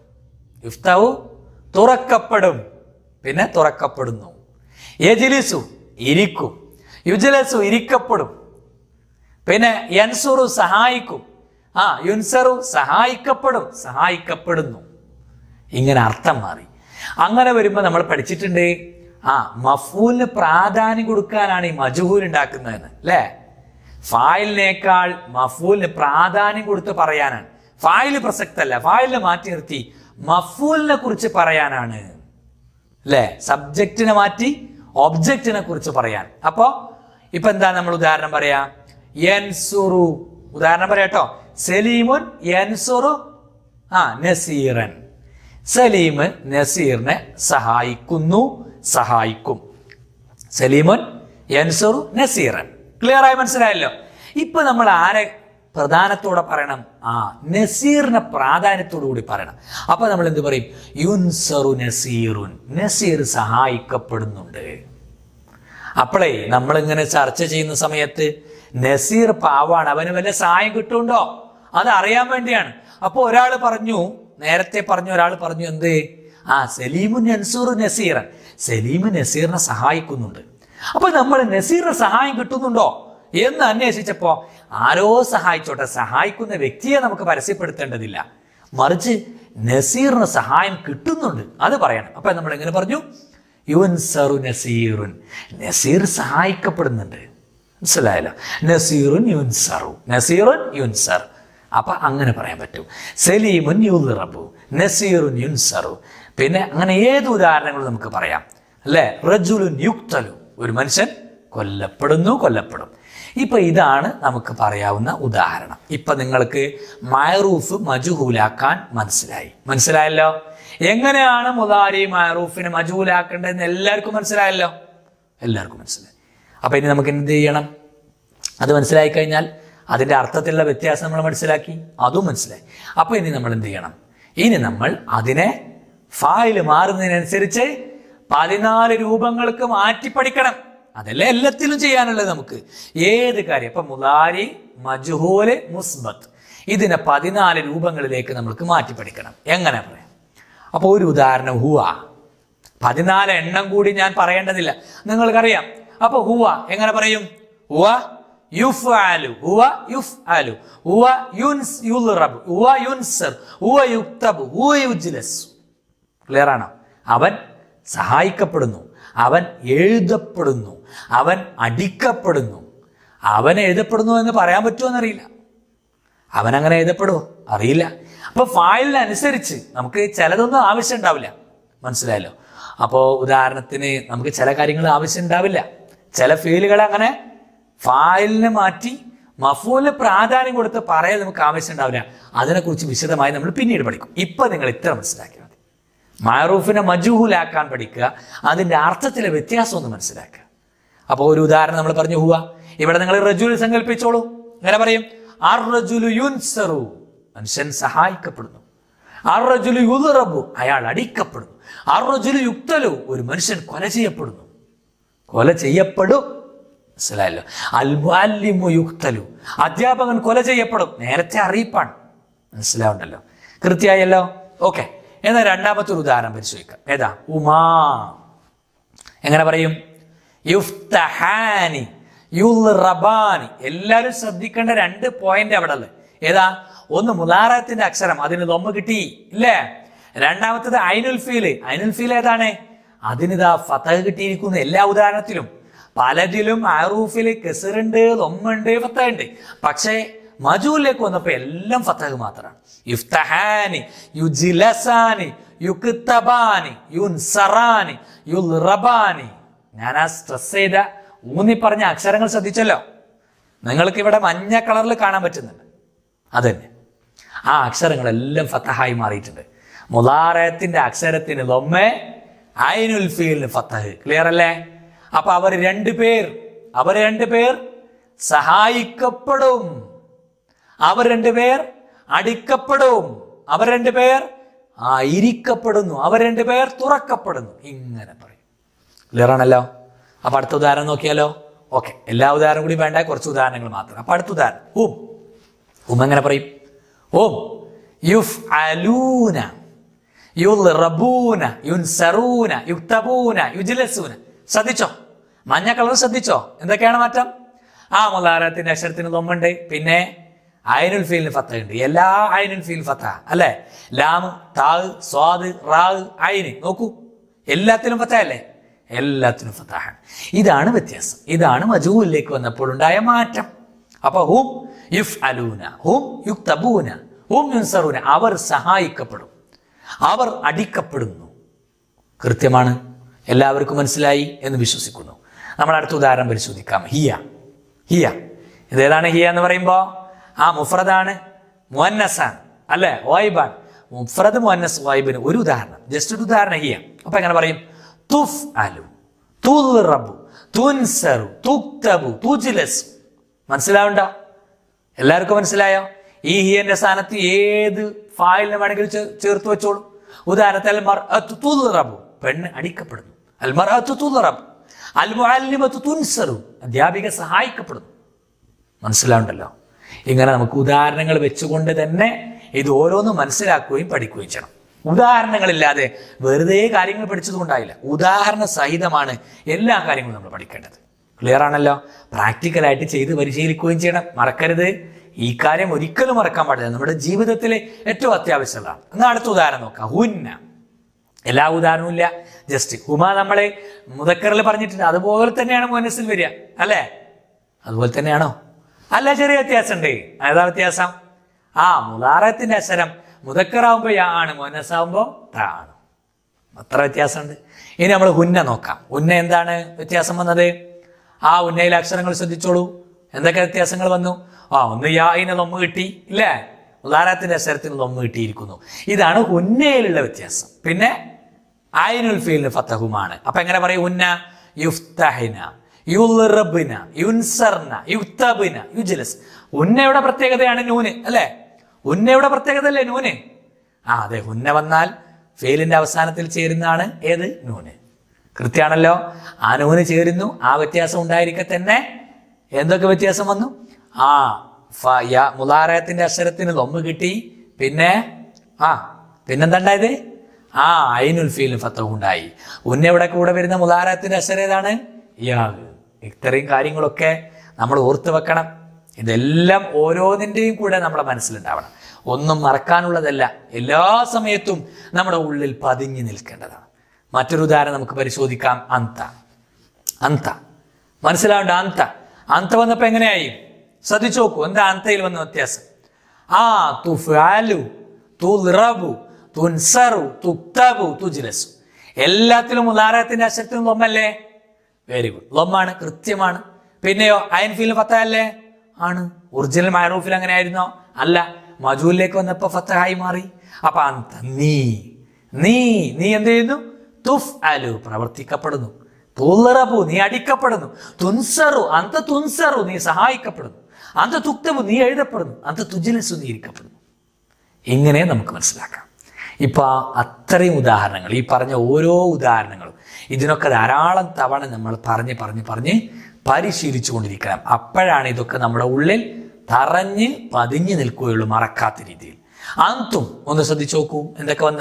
[SPEAKER 2] യുഫ്തഹു തുറക്കപ്പെടും പിന്നെ തുറക്കപ്പെടുന്നു യജിലിസു ഇരിക്കും യുജലസു ഇരിക്കപ്പെടും പിന്നെ യൻസുറു സഹായിക്കും ആ യുൻസറു സഹായിക്കപ്പെടും സഹായിക്കപ്പെടുന്നു ഇങ്ങനെ അർത്ഥം മാറി അങ്ങനെ വരുമ്പോൾ നമ്മൾ പഠിച്ചിട്ടുണ്ട് ആ മഫൂലിന് പ്രാധാന്യം കൊടുക്കാനാണ് ഈ മജുഹൂൽ ഉണ്ടാക്കുന്നതെന്ന് അല്ലേ ഫായിലിനേക്കാൾ മഫൂലിന് പ്രാധാന്യം കൊടുത്ത് പറയാനാണ് ഫായില് പ്രസക്തല്ല ഫായിലിനെ മാറ്റി നിർത്തി മഫൂലിനെ കുറിച്ച് പറയാനാണ് അല്ലേ സബ്ജക്റ്റിനെ മാറ്റി ഒബ്ജക്റ്റിനെ കുറിച്ച് പറയാൻ അപ്പോ ഇപ്പൊ എന്താ നമ്മൾ ഉദാഹരണം പറയാ യൻസുറു ഉദാഹരണം പറയാട്ടോ സലീമുൻ യൻസുറു ആ നസീറൻ സലീം നസീറിനെ സഹായിക്കുന്നു സഹായിക്കും സലീമുൻ യൻസുറു നസീറൻ ക്ലിയർ ആയി മനസ്സിലായല്ലോ ഇപ്പൊ നമ്മൾ ആരെ പ്രധാനത്തോടെ പറയണം ആ നസീറിനെ പ്രാധാന്യത്തോടു കൂടി പറയണം അപ്പൊ നമ്മൾ എന്ത് പറയും യുൻസറു നസീറുൻ നസീർ സഹായിക്കപ്പെടുന്നുണ്ട് അപ്പോഴേ നമ്മളിങ്ങനെ ചർച്ച ചെയ്യുന്ന സമയത്ത് നസീർ പാവാണ് അവന് വല്ല സഹായം കിട്ടുണ്ടോ അത് അറിയാൻ വേണ്ടിയാണ് അപ്പോൾ ഒരാൾ പറഞ്ഞു നേരത്തെ പറഞ്ഞു ഒരാൾ പറഞ്ഞു എന്ത് ആ സലീമു നൻസൂർ നസീറൻ സലീമ് നസീറിനെ സഹായിക്കുന്നുണ്ട് അപ്പൊ നമ്മൾ നസീറിന് സഹായം കിട്ടുന്നുണ്ടോ എന്ന് അന്വേഷിച്ചപ്പോ ആരോ സഹായിച്ചോട്ടെ സഹായിക്കുന്ന വ്യക്തിയെ നമുക്ക് പരസ്യപ്പെടുത്തേണ്ടതില്ല മറിച്ച് നസീറിന് സഹായം കിട്ടുന്നുണ്ട് അത് പറയണം അപ്പൊ നമ്മൾ എങ്ങനെ പറഞ്ഞു യുൻസറു നസീറുൻ നസീർ സഹായിക്കപ്പെടുന്നുണ്ട് മനസ്സിലായല്ലോ നസീറുൻ യുൻസറു നസീറുൻ യുൻസർ അപ്പൊ അങ്ങനെ പറയാൻ പറ്റും സലീമുൻ യുറബു നസീറുൻ യുൻസറു പിന്നെ അങ്ങനെ ഏത് ഉദാഹരണങ്ങളും നമുക്ക് പറയാം അല്ലെ റജുലുൻ യുക്തലു ഒരു മനുഷ്യൻ കൊല്ലപ്പെടുന്നു കൊല്ലപ്പെടും ഇപ്പൊ ഇതാണ് നമുക്ക് പറയാവുന്ന ഉദാഹരണം ഇപ്പൊ നിങ്ങൾക്ക് മയറൂഫ് മജുഹൂലാക്കാൻ മനസ്സിലായി മനസ്സിലായല്ലോ എങ്ങനെയാണ് മുതാരി മയറൂഫിനെ മജുഹൂലാക്കേണ്ടതെന്ന് എല്ലാവർക്കും മനസ്സിലായല്ലോ എല്ലാവർക്കും മനസ്സിലായി അപ്പൊ ഇനി നമുക്ക് എന്ത് ചെയ്യണം അത് മനസ്സിലായി കഴിഞ്ഞാൽ അതിന്റെ അർത്ഥത്തിലുള്ള വ്യത്യാസം നമ്മൾ മനസ്സിലാക്കി അതും മനസ്സിലായി അപ്പൊ ഇനി നമ്മൾ എന്ത് ചെയ്യണം ഇനി നമ്മൾ അതിനെ ഫായിൽ മാറുന്നതിനനുസരിച്ച് പതിനാല് രൂപങ്ങൾക്ക് മാറ്റി പഠിക്കണം അതല്ലേ എല്ലാത്തിലും ചെയ്യാനുള്ളത് നമുക്ക് ഏത് കാര്യം ഇപ്പൊ മുലാരി മജുഹൂല് മുസ്ബത്ത് ഇതിനെ പതിനാല് രൂപങ്ങളിലേക്ക് നമുക്ക് മാറ്റി പഠിക്കണം എങ്ങനെ പറയാം അപ്പോൾ ഒരു ഉദാഹരണം ഹുവ പതിനാല് എണ്ണം കൂടി ഞാൻ പറയേണ്ടതില്ല നിങ്ങൾക്കറിയാം അപ്പൊ ഹുവ എങ്ങനെ പറയും ഹുവ യുഫ് ആലു ഹുവ യുഫ് ആലു ഹുവ യുൻസ് യുൽറബ് ഹുവ യുൻസർ ഹുവ യുക്തബ് ഹുവ യുജ്ലസ് ക്ലിയർ ആണോ അവൻ സഹായിക്കപ്പെടുന്നു അവൻ എഴുതപ്പെടുന്നു അവൻ അടിക്കപ്പെടുന്നു അവൻ എഴുതപ്പെടുന്നു എന്ന് പറയാൻ പറ്റുമോ എന്നറിയില്ല അവൻ അങ്ങനെ എഴുതപ്പെടുമോ അറിയില്ല അപ്പൊ ഫയലിനനുസരിച്ച് നമുക്ക് ചിലതൊന്നും ആവശ്യം ഉണ്ടാവില്ല മനസ്സിലായല്ലോ അപ്പോൾ ഉദാഹരണത്തിന് നമുക്ക് ചില കാര്യങ്ങൾ ആവശ്യം ഉണ്ടാവില്ല ചില ഫീലുകൾ അങ്ങനെ ഫയലിനെ മാറ്റി മഫൂലിന് പ്രാധാന്യം കൊടുത്ത് പറയാൻ നമുക്ക് ആവശ്യം ഉണ്ടാവില്ല അതിനെക്കുറിച്ച് വിശദമായി നമ്മൾ പിന്നീട് പഠിക്കും ഇപ്പൊ നിങ്ങൾ ഇത്ര മനസ്സിലാക്കിയാൽ മതി മാറൂഫിനെ മജുഹുലാക്കാൻ പഠിക്കുക അതിന്റെ അർത്ഥത്തിലെ വ്യത്യാസം ഒന്ന് മനസ്സിലാക്കുക അപ്പോൾ ഒരു ഉദാഹരണം നമ്മൾ പറഞ്ഞു ഹുവ ഇവിടെ നിങ്ങൾ റജുൽ സങ്കല്പിച്ചോളൂ എങ്ങനെ പറയും ആർ റജുലു യുൻസറു മനുഷ്യൻ സഹായിക്കപ്പെടുന്നു ആർ റജുലു യുറബു അയാൾ അടിക്കപ്പെടുന്നു ആർ റജുലു യുക്തലു ഒരു മനുഷ്യൻ കൊല ചെയ്യപ്പെടുന്നു കൊല ചെയ്യപ്പെടും മനസ്സിലായല്ലോ അൽ മുഅല്ലിമു യുക്തലു അധ്യാപകൻ കൊല ചെയ്യപ്പെടും നേരത്തെ അറിയിപ്പാണ് മനസ്സിലാവുണ്ടല്ലോ കൃത്യമായല്ലോ ഓക്കെ എന്നാൽ രണ്ടാമത്തെ ഒരു ഉദാഹരണം പരിശോധിക്കാം ഏതാ ഉമാ എങ്ങനെ പറയും യുഫ്തഹാനി യുൽറബാനി എല്ലാവരും ശ്രദ്ധിക്കേണ്ട രണ്ട് പോയിന്റ് അവിടെ ഉള്ളത് ഏതാ ഒന്ന് മുലാറത്തിന്റെ അക്ഷരം അതിന് ദൊമ്മ കിട്ടി ഇല്ലേ രണ്ടാമത്തത് ഐനുൽ ഫീല് ഐനുൽ ഫീൽ ഏതാണ് അതിനിതാ ഫതഹ് കിട്ടിയിരിക്കുന്നു എല്ലാ ഉദാഹരണത്തിലും പലതിലും അറൂഫിൽ കെസറുണ്ട് ദൊമ്മുണ്ട് ഫത്തഹുണ്ട് പക്ഷേ മജൂലിലേക്ക് വന്നപ്പോൾ എല്ലാം ഫത്തഹ് മാത്രമാണ് ഇഫ്തഹാനി യുജിലസാനി യുക്തബാനി യുൻസറാനി യുൽറബാനി ഞാൻ ആ സ്ട്രെസ് ചെയ്ത ഊന്നി പറഞ്ഞ അക്ഷരങ്ങൾ ശ്രദ്ധിച്ചല്ലോ നിങ്ങൾക്ക് ഇവിടെ മഞ്ഞ കളറിൽ കാണാൻ പറ്റുന്നുണ്ട് അതന്നെ ആ അക്ഷരങ്ങളെല്ലാം ഫത്തഹായി മാറിയിട്ടുണ്ട് മുലാറയത്തിന്റെ അക്ഷരത്തിന് ലൊമ്മെ ഐനുൽ ഫീലിന് ഫത്തഹ് ക്ലിയർ അല്ലേ അപ്പൊ അവർ രണ്ടുപേർ അവർ രണ്ടുപേർ സഹായിക്കപ്പെടും അവർ രണ്ടുപേർ അടിക്കപ്പെടും അവർ രണ്ടുപേർ ആ ഇരിക്കപ്പെടുന്നു അവർ രണ്ടുപേർ തുറക്കപ്പെടുന്നു ഇങ്ങനെ പറയും ക്ലിയർ ആണല്ലോ അപ്പൊ അടുത്ത ഉദാഹരണം നോക്കിയാലോ ഓക്കെ എല്ലാ ഉദാഹരണം കൂടി വേണ്ട കുറച്ച് ഉദാഹരണങ്ങൾ മാത്രം അപ്പൊ അടുത്ത ഉദാഹരണം ഉം ഉം എങ്ങനെ പറയും ഓം യുഫ് അലൂന യുൽറബൂന യുൻസറൂന യുക്തബൂന യുജിലസൂന ശ്രദ്ധിച്ചോ മഞ്ഞ കളർ ശ്രദ്ധിച്ചോ എന്തൊക്കെയാണ് മാറ്റം ആ മുലാരത്തിന്റെ അക്ഷരത്തിന് തൊമ്മുണ്ട് പിന്നെ ഐനുൽ ഫീലിന് ഫത്ത ഉണ്ട് എല്ലാ ഐനുൽ ഫീൽ ഫത്ത അല്ലെ ലാമ് താവ് സ്വാദ് റാവ് ഐന് നോക്കൂ എല്ലാത്തിനും ഫത്ത അല്ലേ എല്ലാത്തിനും ഫത്താഹാണ് ഇതാണ് വ്യത്യാസം ഇതാണ് മജൂലിലേക്ക് വന്നപ്പോൾ ഉണ്ടായ മാറ്റം അപ്പൊ ഹും യുഫ് അലൂന ഹും യുക്തബൂന ഹും യുൻസറൂന അവർ സഹായിക്കപ്പെടും അവർ അടിക്കപ്പെടുന്നു കൃത്യമാണ് എല്ലാവർക്കും മനസ്സിലായി എന്ന് വിശ്വസിക്കുന്നു നമ്മൾ അടുത്ത ഉദാഹരണം പരിശോധിക്കാം ഹിയ ഹിയ ഇതേതാണ് ഹിയ എന്ന് പറയുമ്പോൾ ആ മുഫ്രദാണ് മുഅന്നസാണ് അല്ലേ വായിബാണ് മുഫ്രദ് മുഅന്നസ് വായിബിന് ഒരു ഉദാഹരണം ജസ്റ്റ് ഒരു ഉദാഹരണം ഹിയ അപ്പൊ എങ്ങനെ പറയും തുഫ് അലു തുൽറബു തുൻസറു തുക്തബു തുജിലസ് മനസ്സിലാവണ്ട എല്ലാവർക്കും മനസ്സിലായോ ഈ ഹിയന്റെ സ്ഥാനത്ത് ഏത് ഫായിലിനെ വേണമെങ്കിലും ചേ- ചേർത്ത് വെച്ചോളൂ ഉദാഹരണത്തിൽ അൽ മർഅത്തു തുൽറബു പെണ്ണ് അടിക്കപ്പെടുന്നു അൽ മർഅത്തു തുൽറബു അൽ മുഅല്ലിമത്തു തുൻസറു അധ്യാപിക സഹായിക്കപ്പെടുന്നു മനസ്സിലാവുണ്ടല്ലോ ഇങ്ങനെ നമുക്ക് ഉദാഹരണങ്ങൾ വെച്ചുകൊണ്ട് തന്നെ ഇത് ഓരോന്നും മനസ്സിലാക്കുകയും പഠിക്കുകയും ചെയ്യണം ഉദാഹരണങ്ങളില്ലാതെ വെറുതെ കാര്യങ്ങൾ പഠിച്ചതുകൊണ്ടായില്ല ഉദാഹരണ സഹിതമാണ് എല്ലാ കാര്യങ്ങളും നമ്മൾ പഠിക്കേണ്ടത് ക്ലിയർ ആണല്ലോ പ്രാക്ടിക്കലായിട്ട് ചെയ്ത് പരിശീലിക്കുകയും ചെയ്യണം മറക്കരുത് ഈ കാര്യം ഒരിക്കലും മറക്കാൻ പാടില്ല നമ്മുടെ ജീവിതത്തിലെ ഏറ്റവും അത്യാവശ്യമുള്ളതാണ് എന്നാൽ അടുത്ത ഉദാഹരണം നോക്കാം ഹുന്ന എല്ലാ ഉദാഹരണവും ഇല്ല ജസ്റ്റ് ഹുമ നമ്മളെ മുതക്കറിൽ പറഞ്ഞിട്ടുണ്ട് അതുപോലെ തന്നെയാണ് മനസ്സിൽ വരിക അല്ലേ അതുപോലെ തന്നെയാണോ അല്ല ചെറിയ വ്യത്യാസമുണ്ട് ഏതാ വ്യത്യാസം ആ മുലാറത്തിന്റെ അക്ഷരം മുതക്കറാവുമ്പോ യാ ആണ് മോനസാവുമ്പോ ത ആണ് അത്ര വ്യത്യാസമുണ്ട് ഇനി നമ്മൾ ഉന്ന നോക്കാം ഉന്ന എന്താണ് വ്യത്യാസം വന്നത് ആ ഉന്നയിലെ അക്ഷരങ്ങൾ ശ്രദ്ധിച്ചോളൂ എന്തൊക്കെ വ്യത്യാസങ്ങൾ വന്നു ആ ഒന്ന് യായിന് ലൊമ്മ കിട്ടി ഇല്ലേ ഉദാഹരണത്തിന്റെ അക്ഷരത്തിന് ലൊമ്മ കിട്ടിയിരിക്കുന്നു ഇതാണ് ഉന്നയിലുള്ള വ്യത്യാസം പിന്നെ ആയിനുൽ ഫീലിന് ഫത്തഹുമാണ് അപ്പൊ എങ്ങനെ പറയും ഉന്ന യുഫ്തഹിന യുൽറബിന യുൻസർന യുക്തബിന യുജലസ് ഉന്നയുടെ പ്രത്യേകതയാണ് നൂന് അല്ലേ ഉന്നയുടെ പ്രത്യേകത അല്ലേ നൂന് ആ അതെ ഉന്ന വന്നാൽ ഫെയിലിന്റെ അവസാനത്തിൽ ചേരുന്നതാണ് ഏത് നൂന് കൃത്യാണല്ലോ ആ നൂന് ചേരുന്നു ആ വ്യത്യാസം ഉണ്ടായിരിക്കെ തന്നെ എന്തൊക്കെ വ്യത്യാസം വന്നു ആ ഫ യ മുലാറയത്തിന്റെ അക്ഷരത്തിന് ലൊമ്പ് കിട്ടി പിന്നെ ആ പിന്നെന്താ ഉണ്ടായത് ആ ഐനുൽ ഫീലും ഫത്തവും ഉണ്ടായി ഉന്നയുടെ കൂടെ വരുന്ന മുലാറയത്തിന്റെ അക്ഷരം ഏതാണ് യാഗ് ഇത്രയും കാര്യങ്ങളൊക്കെ നമ്മൾ ഓർത്ത് വെക്കണം ഇതെല്ലാം ഓരോന്നിൻ്റെയും കൂടെ നമ്മുടെ മനസ്സിലുണ്ടാവണം ഒന്നും മറക്കാനുള്ളതല്ല എല്ലാ സമയത്തും നമ്മുടെ ഉള്ളിൽ പതിഞ്ഞു നിൽക്കേണ്ടതാണ് മറ്റൊരു ഉദാഹരണം നമുക്ക് പരിശോധിക്കാം അന്ത അന്ത മനസ്സിലാവേണ്ട അന്ത അന്ത വന്നപ്പോ എങ്ങനെയായി ശ്രദ്ധിച്ചു നോക്കൂ എന്താ അന്തയിൽ വന്ന വ്യത്യാസം ആ തുഫാലു തുറബു തുൻസറു തുക്തബു തുജിലസു എല്ലാത്തിലും ഉദാഹരണത്തിന്റെ അക്ഷരത്തിലും ലൊമ്മല്ലേ വെരി ഗുഡ് ലൊമ്മാണ് കൃത്യമാണ് പിന്നെയോ അയൻ ഫീൽ ഫത്തല്ലേ ആണ് ഒറിജിനൽ മൈറൂഫിൽ അങ്ങനെ ആയിരുന്നോ അല്ല മജൂലിലേക്ക് വന്നപ്പോ ഫത്തഹായി മാറി അപ്പൊ അന്ത നീ നീ നീ എന്ത് ചെയ്യുന്നു തുഫ് അലു പ്രവർത്തിക്കപ്പെടുന്നു തുള്ളറബു നീ അടിക്കപ്പെടുന്നു തുൻസറു അന്ത തുൻസറു നീ സഹായിക്കപ്പെടുന്നു അന്ത തുക്തബു നീ എഴുതപ്പെടുന്നു അന്ത തുജിലസു നീ ഇരിക്കപ്പെടുന്നു ഇങ്ങനെ നമുക്ക് മനസ്സിലാക്കാം ഇപ്പൊ അത്രയും ഉദാഹരണങ്ങൾ ഈ പറഞ്ഞ ഓരോ ഉദാഹരണങ്ങളും ഇതിനൊക്കെ ധാരാളം തവണ നമ്മൾ പറഞ്ഞ് പറഞ്ഞ് പറഞ്ഞ് പരിശീലിച്ചു കൊണ്ടിരിക്കണം അപ്പോഴാണ് ഇതൊക്കെ നമ്മുടെ ഉള്ളിൽ തറഞ്ഞ് പതിഞ്ഞു നിൽക്കുകയുള്ളൂ മറക്കാത്ത രീതിയിൽ അന്തും ഒന്ന് ശ്രദ്ധിച്ചു നോക്കൂ എന്തൊക്കെ വന്ന്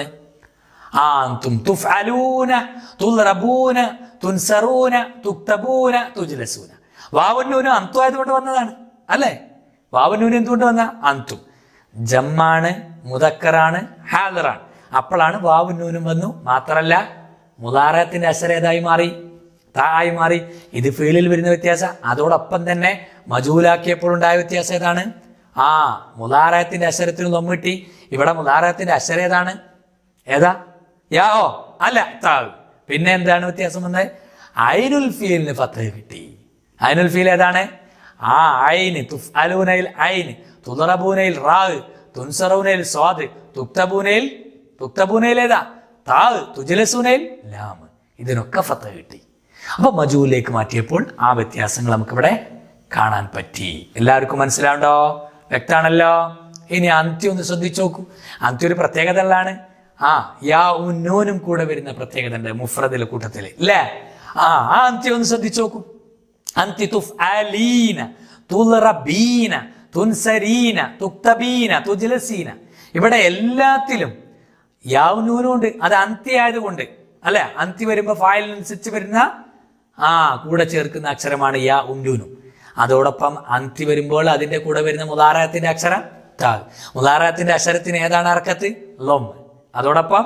[SPEAKER 2] ആന്തും തുഫ്അലൂന തുൽറബൂന തുൻസറൂന തുക്തബൂന തുജ്ലസൂന വാവന്നൂനും അന്തു ആയതുകൊണ്ട് വന്നതാണ് അല്ലേ വാവന്നൂന് എന്തുകൊണ്ട് വന്ന അന്തും ജമ്മാണ് മുതക്കറാണ് ഹാദറാണ് അപ്പോഴാണ് വാവുന്നൂനും വന്നു മാത്രല്ല മുതാറത്തിന്റെ അക്ഷരം ഏതായി മാറി തായി മാറി ഇത് ഫീലിൽ വരുന്ന വ്യത്യാസം അതോടൊപ്പം തന്നെ മജൂലാക്കിയപ്പോൾ ഉണ്ടായ വ്യത്യാസം ഏതാണ് ആ മുതാറത്തിന്റെ അക്ഷരത്തിന് ലൊമ്മിട്ടി ഇവിടെ മുതാറത്തിന്റെ അക്ഷരം ഏതാണ് ഏതാ യാ ഓ അല്ല താവ് പിന്നെ എന്താണ് വ്യത്യാസം വന്നത് ഐനുൽ ഫീലിന് ഫത്ത് കിട്ടി ഐനുൽ ഫീൽ ഏതാണ് ആ ഐന് തുഫ് അലൂനയിൽ ഐന് തുലറബൂനയിൽ റാവ് തുൻസറൂനയിൽ സ്വാദ് തുക്തബൂനയിൽ തുക്തബൂനയിൽ ഏതാ താവ് തുജലസൂനയിൽ ലാം ഇതിനൊക്കെ ഫത്ത് കിട്ടി അപ്പൊ മജൂലിലേക്ക് മാറ്റിയപ്പോൾ ആ വ്യത്യാസങ്ങൾ നമുക്കിവിടെ കാണാൻ പറ്റി എല്ലാവർക്കും മനസ്സിലാവുണ്ടോ വ്യക്താണല്ലോ ഇനി അന്ത്യം ഒന്ന് ശ്രദ്ധിച്ചു നോക്കൂ അന്ത്യം ഒരു പ്രത്യേകത ഉള്ളതാണ് ആ യാ ഉന്നൂനും കൂടെ വരുന്ന പ്രത്യേകത ഉണ്ട് മുഫ്രദിലെ കൂട്ടത്തില് ഇല്ലേ ആ ആ അന്ത്യം ഒന്ന് ശ്രദ്ധിച്ചു നോക്കൂ അന്തി തുഫ്അലീന തുൽറബീന തുൻസരീന തുക്തബീന തുജ്ലസീന ഇവിടെ എല്ലാത്തിലും യാവുനൂനും ഉണ്ട് അത് അന്ത്യ ആയതുകൊണ്ട് അല്ലെ അന്തി വരുമ്പോ ഫായിലിനനുസരിച്ച് വരുന്ന ആ കൂടെ ചേർക്കുന്ന അക്ഷരമാണ് യാ ഉന്നൂനും അതോടൊപ്പം അന്തി വരുമ്പോൾ അതിന്റെ കൂടെ വരുന്ന മുതാറയത്തിന്റെ അക്ഷരം താഗ് മുതാറയത്തിന്റെ അക്ഷരത്തിന് ഏതാണ് അർക്കത്ത് ലൊം അതോടൊപ്പം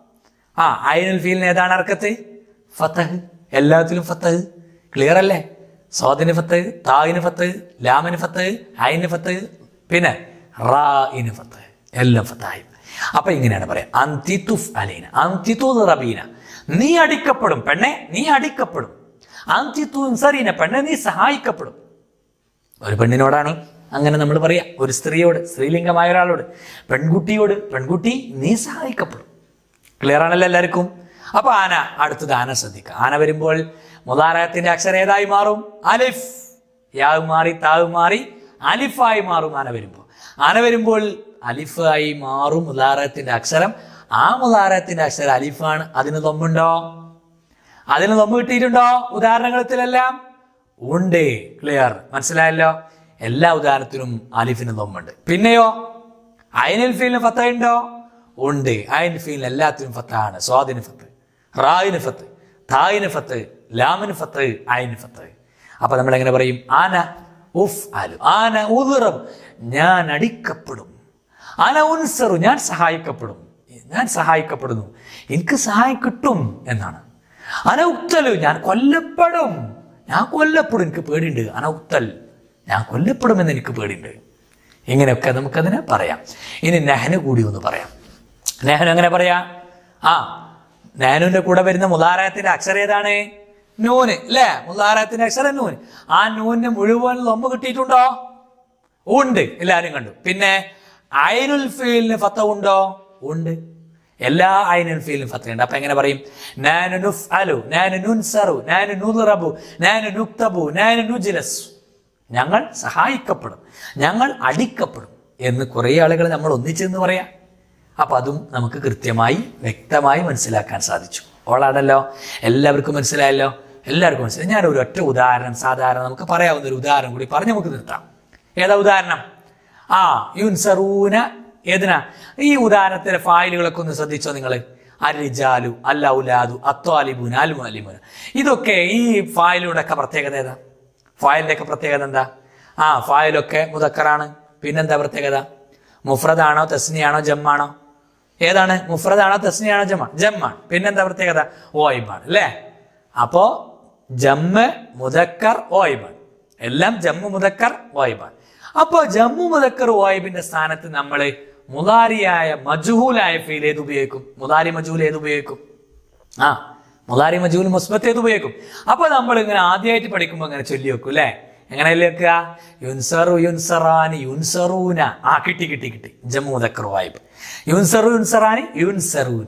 [SPEAKER 2] ആ ഐനുൽ ഫീലിന് ഏതാണ് അർക്കത്ത് ഫത്തഹ് എല്ലാത്തിലും ഫത്തഹ് ക്ലിയർ അല്ലേ സ്വാദിന് ഫത്തഹ് തായിന് ഫത്തഹ് ലാമിന് ഫത്തഹ് ഐന് ഫത്തഹ് പിന്നെ റായിന് ഫത്തഹ് എല്ലാം ഫത്തായി അപ്പൊ ഇങ്ങനെയാണ് പറയാം അന്തിതുഫ് അലീന അന്തിതു റബീന നീ അടിക്കപ്പെടും പെണ്ണെ നീ അടിക്കപ്പെടും അന്തിതു സരീന പെണ്ണെ നീ സഹായിക്കപ്പെടും ഒരു പെണ്ണിനോടാണ് അങ്ങനെ നമ്മൾ പറയാ ഒരു സ്ത്രീയോട് സ്ത്രീലിംഗമായ ഒരാളോട് പെൺകുട്ടിയോട് പെൺകുട്ടി നീ സഹായിക്കപ്പെടും ക്ലിയർ ആണല്ലോ എല്ലാവർക്കും അപ്പൊ ആന അടുത്തത് ആന ശ്രദ്ധിക്കുക ആന വരുമ്പോൾ മുതാരത്തിന്റെ അക്ഷരം ഏതായി മാറും അലിഫ് യാവ് മാറി താവ് മാറി അലിഫായി മാറും ആന വരുമ്പോൾ ആന വരുമ്പോൾ അലിഫായി മാറും മുതാരത്തിന്റെ അക്ഷരം ആ മുതാരത്തിന്റെ അക്ഷരം അലിഫാണ് അതിന് തൊമ്പുണ്ടോ അതിന് തൊമ്പ് കിട്ടിയിട്ടുണ്ടോ ഉദാഹരണങ്ങളത്തിലെല്ലാം ഉണ്ട് ക്ലിയർ മനസ്സിലായല്ലോ എല്ലാ ഉദാഹരണത്തിനും അലിഫിന് ദമ്മുണ്ട് പിന്നെയോ അയനിൽ ഫീലിന് ഫത്ത ഉണ്ടോ ഉണ്ട് അയൻ ഫീലിന് എല്ലാത്തിനും ഫത്താണ് സ്വാദിന് ഫത്ത് റായിന് ഫത്ത് തായിന് ഫത്ത് ലാമിന് ഫത്ത് അയിന് ഫത്ത് അപ്പൊ നമ്മൾ എങ്ങനെ പറയും ആന ഉഫ് അലു ആന ഉദുറം ഞാൻ അടിക്കപ്പെടും ആന ഉൻസറു ഞാൻ സഹായിക്കപ്പെടും ഞാൻ സഹായിക്കപ്പെടുന്നു എനിക്ക് സഹായം കിട്ടും എന്നാണ് അന ഉക്തലു ഞാൻ കൊല്ലപ്പെടും ഞാൻ കൊല്ലപ്പെടും എനിക്ക് പേടിയുണ്ട് അന ഉക്തൽ ഞാൻ കൊല്ലപ്പെടുമെന്ന് എനിക്ക് പേടിയുണ്ട് ഇങ്ങനെയൊക്കെ നമുക്കതിനെ പറയാം ഇനി നെഹന് കൂടി ഒന്ന് പറയാം നെഹനു എങ്ങനെ പറയാ ആ നെഹനുവിന്റെ കൂടെ വരുന്ന മുതാരത്തിന്റെ അക്ഷരം ഏതാണ് നൂന് അല്ലേ മുതാരത്തിന്റെ അക്ഷരം നൂന് ആ നൂനിന് മുഴുവൻ ലൊമ്പ് കിട്ടിയിട്ടുണ്ടോ ഉണ്ട് എല്ലാവരും കണ്ടു പിന്നെ അയനുൽ ഫീലിന് ഫത്ത ഉണ്ടോ ഉണ്ട് എല്ലാ അയനുൽ ഫീലിനും ഫത്ത ഉണ്ട് അപ്പൊ എങ്ങനെ പറയും നാനു നുഫ് അലു നാനു നുൻസറു നാനു നുറബു നാനു നുക്തബു നാനു നുജിലസ് ഞങ്ങൾ സഹായിക്കപ്പെടും ഞങ്ങൾ അടിക്കപ്പെടും എന്ന് കുറേ ആളുകൾ നമ്മൾ ഒന്നിച്ചെന്ന് പറയാം അപ്പൊ അതും നമുക്ക് കൃത്യമായി വ്യക്തമായി മനസ്സിലാക്കാൻ സാധിച്ചു ഓളാണല്ലോ എല്ലാവർക്കും മനസ്സിലായല്ലോ എല്ലാവർക്കും മനസ്സിലായി ഞാൻ ഒരു ഒറ്റ ഉദാഹരണം സാധാരണ നമുക്ക് പറയാവുന്ന ഒരു ഉദാഹരണം കൂടി പറഞ്ഞ് നമുക്ക് നിർത്താം ഏതാ ഉദാഹരണം ആ യുൻസറൂന ഏതിനാ ഈ ഉദാഹരണത്തിലെ ഫായിലുകളൊക്കെ ഒന്ന് ശ്രദ്ധിച്ചോ നിങ്ങൾ അരിജാലു അല്ലൗലാദു അത്വാലിബുൻ അൽമുഅലിമുന ഇതൊക്കെ ഈ ഫായിലുടെ ഒക്കെ പ്രത്യേകത ഏതാ ഫായിലിന്റെ ഒക്കെ പ്രത്യേകത എന്താ ആ ഫായിലൊക്കെ മുതക്കറാണ് പിന്നെന്താ പ്രത്യേകത മുഫ്രദാണോ തസ്നിയാണോ ജമ്മാണോ ഏതാണ് മുഫ്രദാണോ തസ്നിയാണോ ജമ്മ ജമ്മാണ് പിന്നെന്താ പ്രത്യേകത ഓയിബാണ് അല്ലേ അപ്പോ ജമ്മ് മുതക്കർ ഓയിബാണ് എല്ലാം ജമ്മു മുതക്കർ ഓയിബാണ് അപ്പോ ജമ്മു മുതക്കർ ഓയിബിന്റെ സ്ഥാനത്ത് നമ്മൾ മുതാരിയായ മജുഹൂലായ ഫീൽ ഏത് ഉപയോഗിക്കും മുതാരി മജൂൽ ഏത് ഉപയോഗിക്കും ആ മുതാരി മജൂൽ മുസ്ബത്ത് ഏത് ഉപയോഗിക്കും അപ്പൊ നമ്മൾ ഇങ്ങനെ ആദ്യമായിട്ട് പഠിക്കുമ്പോൾ ഇങ്ങനെ ചൊല്ലി വെക്കും അല്ലേ എങ്ങനെയല്ലേ വെക്കുക യുൻസറു യുൻസറാനി യുൻസറൂന ആ കിട്ടി കിട്ടി കിട്ടി ജമ്മു മുതക്കർ വായ്പ യുൻസറു യുൻസറാനി യുൻസറൂന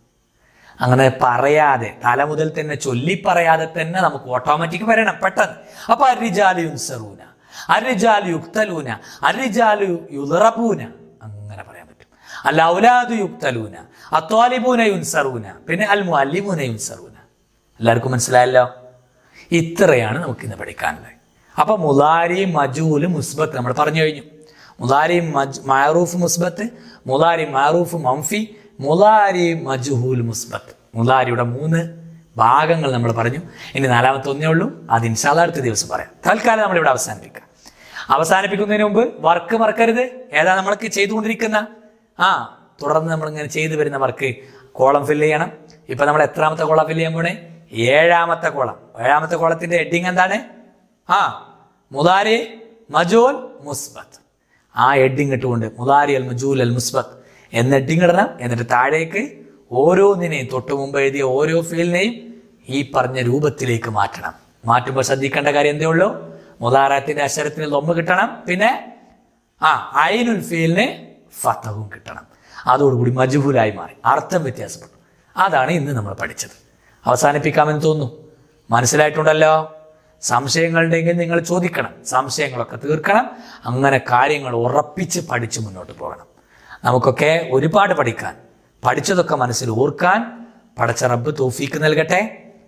[SPEAKER 2] അങ്ങനെ പറയാതെ തല മുതൽ തന്നെ ചൊല്ലി പറയാതെ തന്നെ നമുക്ക് ഓട്ടോമാറ്റിക് വരണം പെട്ടെന്ന് അപ്പൊ അരിജാലു യുൻസറൂന അരിജാലു യുക്തലൂന അരിജാലു യുലറബൂന അങ്ങനെ പറയാൻ പറ്റും അല്ല ഔലാദു യുക്തലൂന അത്വാലിബൂന യുൻസറൂന പിന്നെ അൽ മുഅല്ലിമൂന യുൻസറൂന എല്ലാവർക്കും മനസ്സിലായല്ലോ ഇത്രയാണ് നമുക്ക് ഇന്ന് പഠിക്കാനുള്ളത് അപ്പൊ മുലാരി മജൂല് മുസ്ബത്ത് നമ്മൾ പറഞ്ഞു കഴിഞ്ഞു മുലാരി മജ് മാറൂഫ് മുസ്ബത്ത് മുലാരി മാറൂഫ് മംഫി മുലാരി മജുഹൂൽ മുസ്ബത്ത് മുലാരിയുടെ മൂന്ന് ഭാഗങ്ങൾ നമ്മൾ പറഞ്ഞു ഇനി നാലാമത്തെ ഒന്നേ ഉള്ളൂ അത് ഇൻഷാല്ല അടുത്ത ദിവസം പറയാം തൽക്കാലം നമ്മളിവിടെ അവസാനിപ്പിക്കാം അവസാനിപ്പിക്കുന്നതിന് മുമ്പ് വർക്ക് മറക്കരുത് ഏതാ നമ്മൾക്ക് ചെയ്തുകൊണ്ടിരിക്കുന്ന ആ തുടർന്ന് നമ്മൾ ഇങ്ങനെ ചെയ്തു വരുന്ന വർക്ക് കോളം ഫില്ല് ചെയ്യണം ഇപ്പൊ നമ്മൾ എത്രാമത്തെ കോളം ഫില്ല് ചെയ്യാൻ പോണേ ഏഴാമത്തെ കോളം ഏഴാമത്തെ കോളത്തിന്റെ ഹെഡിങ് എന്താണ് ആ മുതാരി മജൂൽ മുസ്ബത്ത് ആ ഹെഡിങ് ഇട്ടുകൊണ്ട് മുതാരി അൽ മജൂൽ അൽ മുസ്ബത്ത് എന്ന ഹെഡിങ് ഇടണം എന്നിട്ട് താഴേക്ക് ഓരോന്നിനെയും തൊട്ട് മുമ്പ് എഴുതിയ ഓരോ ഫീലിനെയും ഈ പറഞ്ഞ രൂപത്തിലേക്ക് മാറ്റണം മാറ്റുമ്പോൾ ശ്രദ്ധിക്കേണ്ട കാര്യം എന്തേ ഉള്ളൂ മുതാറാത്തിന്റെ അക്ഷരത്തിന് ലൊമ്പ് കിട്ടണം പിന്നെ ആ ഐനുൽ ഫീലിന് ഫത്തവും കിട്ടണം അതോടുകൂടി മജുഹുലായി മാറി അർത്ഥം വ്യത്യാസപ്പെട്ടു അതാണ് ഇന്ന് നമ്മൾ പഠിച്ചത് അവസാനിപ്പിക്കാമെന്ന് തോന്നുന്നു മനസ്സിലായിട്ടുണ്ടല്ലോ സംശയങ്ങളുണ്ടെങ്കിൽ നിങ്ങൾ ചോദിക്കണം സംശയങ്ങളൊക്കെ തീർക്കണം അങ്ങനെ കാര്യങ്ങൾ ഉറപ്പിച്ച് പഠിച്ച് മുന്നോട്ട് പോകണം നമുക്കൊക്കെ ഒരുപാട് പഠിക്കാൻ പഠിച്ചതൊക്കെ മനസ്സിൽ ഓർക്കാൻ പടച്ച റബ്ബ് തോഫീക്ക് നൽകട്ടെ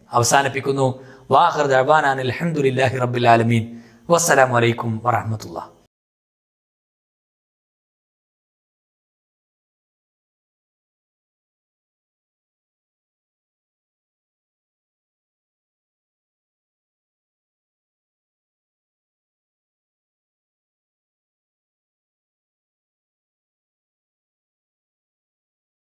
[SPEAKER 2] അവസാനിപ്പിക്കുന്നു വാഹർ ദർബാനാൻ അലഹമുല്ലാഹി റബ്ബുൽ ആലമീൻ വസ്സലാമലൈക്കും വറഹമത്തുള്ള